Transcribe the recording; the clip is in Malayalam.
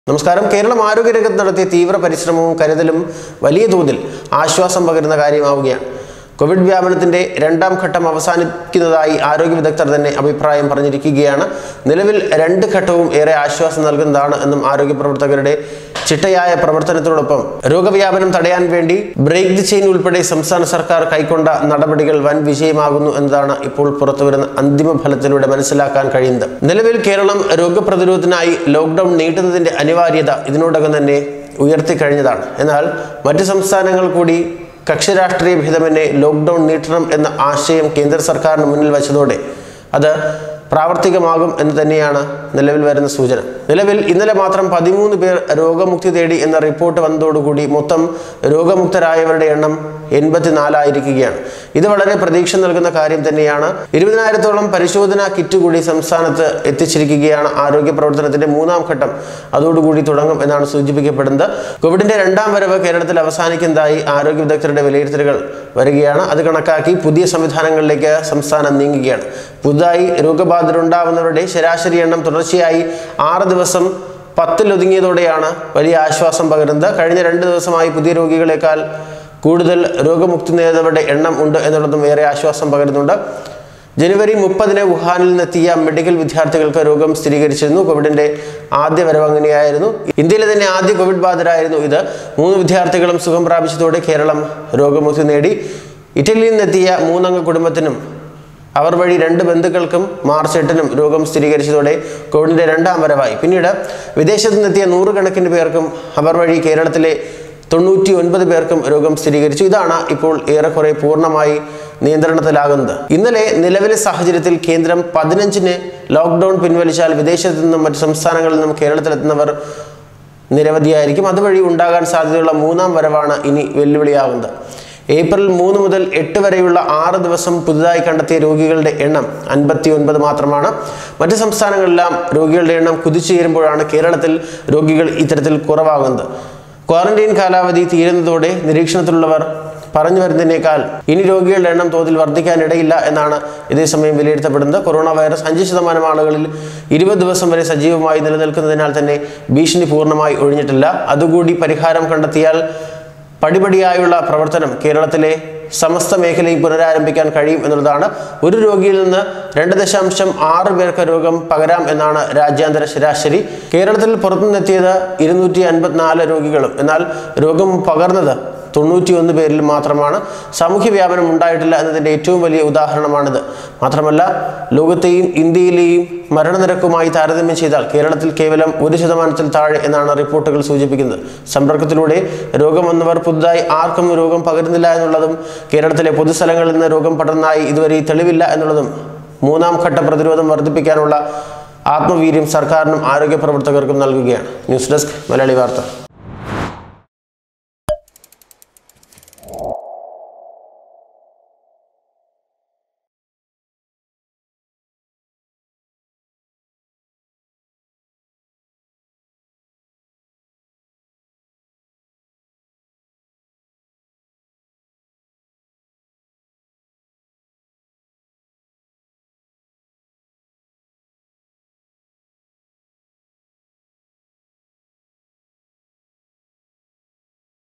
നമസ്കാരം കേരളം ആരോഗ്യരംഗത്ത് നടത്തിയ തീവ്ര പരിശ്രമവും കരുതലും വലിയ തോതിൽ ആശ്വാസം പകരുന്ന കാര്യമാവുകയാണ് കോവിഡ് വ്യാപനത്തിന്റെ രണ്ടാം ഘട്ടം അവസാനിക്കുന്നതായി ആരോഗ്യ വിദഗ്ധർ തന്നെ അഭിപ്രായം പറഞ്ഞിരിക്കുകയാണ് നിലവിൽ രണ്ട് ഘട്ടവും ഏറെ ആശ്വാസം നൽകുന്നതാണ് എന്നും ആരോഗ്യ പ്രവർത്തകരുടെ ചിട്ടയായ പ്രവർത്തനത്തോടൊപ്പം രോഗവ്യാപനം തടയാൻ വേണ്ടി ബ്രേക്ക് ദി ചെയിൻ ഉൾപ്പെടെ സംസ്ഥാന സർക്കാർ കൈക്കൊണ്ട നടപടികൾ വൻ വിജയമാകുന്നു എന്നതാണ് ഇപ്പോൾ പുറത്തുവരുന്ന അന്തിമ ഫലത്തിലൂടെ മനസ്സിലാക്കാൻ കഴിയുന്നത് നിലവിൽ കേരളം രോഗപ്രതിരോധത്തിനായി ലോക്ക്ഡൌൺ നീട്ടുന്നതിന്റെ അനിവാര്യത ഇതിനോടകം തന്നെ ഉയർത്തിക്കഴിഞ്ഞതാണ് എന്നാൽ മറ്റ് സംസ്ഥാനങ്ങൾ കൂടി കക്ഷിരാഷ്ട്രീയ ഭേദമന്യേ ലോക്ക്ഡൌൺ നീട്ടണം എന്ന ആശയം കേന്ദ്ര സർക്കാരിന് മുന്നിൽ വച്ചതോടെ അത് പ്രാവർത്തികമാകും എന്ന് തന്നെയാണ് നിലവിൽ വരുന്ന സൂചന നിലവിൽ ഇന്നലെ മാത്രം പതിമൂന്ന് പേർ രോഗമുക്തി തേടി എന്ന റിപ്പോർട്ട് വന്നതോടുകൂടി മൊത്തം രോഗമുക്തരായവരുടെ എണ്ണം എൺപത്തിനാലായിരിക്കുകയാണ് ഇത് വളരെ പ്രതീക്ഷ നൽകുന്ന കാര്യം തന്നെയാണ് ഇരുപതിനായിരത്തോളം പരിശോധനാ കിറ്റ് കൂടി സംസ്ഥാനത്ത് എത്തിച്ചിരിക്കുകയാണ് ആരോഗ്യ പ്രവർത്തനത്തിന്റെ മൂന്നാം ഘട്ടം അതോടുകൂടി തുടങ്ങും എന്നാണ് സൂചിപ്പിക്കപ്പെടുന്നത് കോവിഡിന്റെ രണ്ടാം വരവ് കേരളത്തിൽ അവസാനിക്കുന്നതായി ആരോഗ്യ വിദഗ്ധരുടെ വിലയിരുത്തലുകൾ വരികയാണ് അത് കണക്കാക്കി പുതിയ സംവിധാനങ്ങളിലേക്ക് സംസ്ഥാനം നീങ്ങുകയാണ് പുതുതായി രോഗബാധിതരുണ്ടാവുന്നവരുടെ ശരാശരി എണ്ണം തുടർച്ചയായി ആറ് ദിവസം പത്തിലൊതുങ്ങിയതോടെയാണ് വലിയ ആശ്വാസം പകരുന്നത് കഴിഞ്ഞ രണ്ട് ദിവസമായി പുതിയ രോഗികളെക്കാൾ കൂടുതൽ രോഗമുക്തി നേടിയവരുടെ എണ്ണം ഉണ്ട് എന്നുള്ളതും ഏറെ ആശ്വാസം പകരുന്നുണ്ട് ജനുവരി മുപ്പതിന് വുഹാനിൽ നിന്നെത്തിയ മെഡിക്കൽ വിദ്യാർത്ഥികൾക്ക് രോഗം സ്ഥിരീകരിച്ചിരുന്നു കോവിഡിന്റെ ആദ്യ വരവ് അങ്ങനെയായിരുന്നു ഇന്ത്യയിലെ തന്നെ ആദ്യ കോവിഡ് ബാധിതരായിരുന്നു ഇത് മൂന്ന് വിദ്യാർത്ഥികളും സുഖം പ്രാപിച്ചതോടെ കേരളം രോഗമുക്തി നേടി ഇറ്റലിയിൽ നിന്നെത്തിയ മൂന്നംഗ കുടുംബത്തിനും അവർ വഴി രണ്ട് ബന്ധുക്കൾക്കും മാർച്ച് എട്ടിനും രോഗം സ്ഥിരീകരിച്ചതോടെ കോവിഡിന്റെ രണ്ടാം വരവായി പിന്നീട് വിദേശത്തു നിന്നെത്തിയ നൂറുകണക്കിന് പേർക്കും അവർ വഴി കേരളത്തിലെ തൊണ്ണൂറ്റി ഒൻപത് പേർക്കും രോഗം സ്ഥിരീകരിച്ചു ഇതാണ് ഇപ്പോൾ ഏറെക്കുറെ പൂർണ്ണമായി നിയന്ത്രണത്തിലാകുന്നത് ഇന്നലെ നിലവിലെ സാഹചര്യത്തിൽ കേന്ദ്രം പതിനഞ്ചിന് ലോക്ക്ഡൌൺ പിൻവലിച്ചാൽ വിദേശത്തു നിന്നും മറ്റ് സംസ്ഥാനങ്ങളിൽ നിന്നും കേരളത്തിലെത്തുന്നവർ നിരവധിയായിരിക്കും അതുവഴി ഉണ്ടാകാൻ സാധ്യതയുള്ള മൂന്നാം വരവാണ് ഇനി വെല്ലുവിളിയാകുന്നത് ഏപ്രിൽ മൂന്ന് മുതൽ എട്ട് വരെയുള്ള ആറ് ദിവസം പുതുതായി കണ്ടെത്തിയ രോഗികളുടെ എണ്ണം അൻപത്തി ഒൻപത് മാത്രമാണ് മറ്റ് സംസ്ഥാനങ്ങളിലെല്ലാം രോഗികളുടെ എണ്ണം കുതിച്ചുയരുമ്പോഴാണ് കേരളത്തിൽ രോഗികൾ ഇത്തരത്തിൽ കുറവാകുന്നത് ക്വാറന്റൈൻ കാലാവധി തീരുന്നതോടെ നിരീക്ഷണത്തിലുള്ളവർ പറഞ്ഞു വരുന്നതിനേക്കാൾ ഇനി രോഗികളുടെ എണ്ണം തോതിൽ വർദ്ധിക്കാനിടയില്ല എന്നാണ് ഇതേസമയം വിലയിരുത്തപ്പെടുന്നത് കൊറോണ വൈറസ് അഞ്ച് ശതമാനം ആളുകളിൽ ഇരുപത് ദിവസം വരെ സജീവമായി നിലനിൽക്കുന്നതിനാൽ തന്നെ ഭീഷണി പൂർണ്ണമായി ഒഴിഞ്ഞിട്ടില്ല അതുകൂടി പരിഹാരം കണ്ടെത്തിയാൽ പടിപടിയായുള്ള പ്രവർത്തനം കേരളത്തിലെ സമസ്ത മേഖലയും പുനരാരംഭിക്കാൻ കഴിയും എന്നുള്ളതാണ് ഒരു രോഗിയിൽ നിന്ന് രണ്ട് ദശാംശം ആറ് പേർക്ക് രോഗം പകരാം എന്നാണ് രാജ്യാന്തര ശരാശരി കേരളത്തിൽ പുറത്തുനിന്നെത്തിയത് ഇരുന്നൂറ്റി അൻപത്തിനാല് രോഗികളും എന്നാൽ രോഗം പകർന്നത് തൊണ്ണൂറ്റി ഒന്ന് പേരിൽ മാത്രമാണ് സാമൂഹ്യ വ്യാപനം ഉണ്ടായിട്ടില്ല എന്നതിൻ്റെ ഏറ്റവും വലിയ ഉദാഹരണമാണിത് മാത്രമല്ല ലോകത്തെയും ഇന്ത്യയിലെയും മരണനിരക്കുമായി താരതമ്യം ചെയ്താൽ കേരളത്തിൽ കേവലം ഒരു ശതമാനത്തിൽ താഴെ എന്നാണ് റിപ്പോർട്ടുകൾ സൂചിപ്പിക്കുന്നത് സമ്പർക്കത്തിലൂടെ രോഗം വന്നവർ പുതുതായി ആർക്കും രോഗം പകരുന്നില്ല എന്നുള്ളതും കേരളത്തിലെ പൊതുസ്ഥലങ്ങളിൽ നിന്ന് രോഗം പടർന്നതായി ഇതുവരെ തെളിവില്ല എന്നുള്ളതും മൂന്നാം ഘട്ട പ്രതിരോധം വർദ്ധിപ്പിക്കാനുള്ള ആത്മവീര്യം സർക്കാരിനും ആരോഗ്യ പ്രവർത്തകർക്കും നൽകുകയാണ് ന്യൂസ് ഡെസ്ക് മലയാളി വാർത്ത